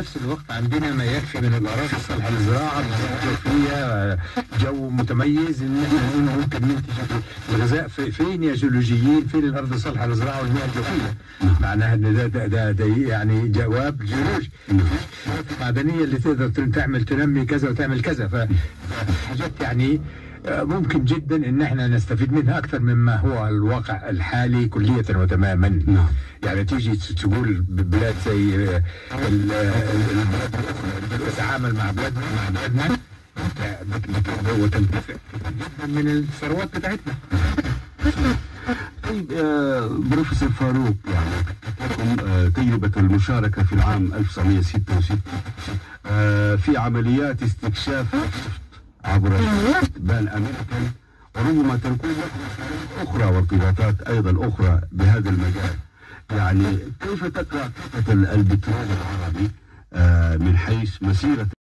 نفس الوقت عندنا ما يكفي من الاراضي الصالحه للزراعه بيئة فيها جو متميز ان احنا نقول ممكن ننتج الغذاء في فين يا جيولوجيين فين الارض الصالحه للزراعه والمياه الجوفيه معناها ان ده ده, ده, ده يعني جواب جيولوجي معدنيه اللي تقدر تعمل تنمي كذا وتعمل كذا فحاجات يعني آه، ممكن جدا ان احنا نستفيد منها اكثر مما هو الواقع الحالي كلية وتماما نعم. يعني تيجي تقول بلاد زي آه، ال- آه، البلاد الأخرى تتعامل مع بلادنا مع بلادنا بت- بت- وتنتفع جدا من الثروات بتاعتنا طيب آه، بروفيسور فاروق يعني لكم آه، تجربة المشاركة في العام 1966 آه، في عمليات استكشاف عبر بان أمريكان وربما تكون لكم أخرى وارتباطات أيضا أخرى بهذا المجال يعني كيف تقرأ قصة البترول العربي آه، من حيث مسيرة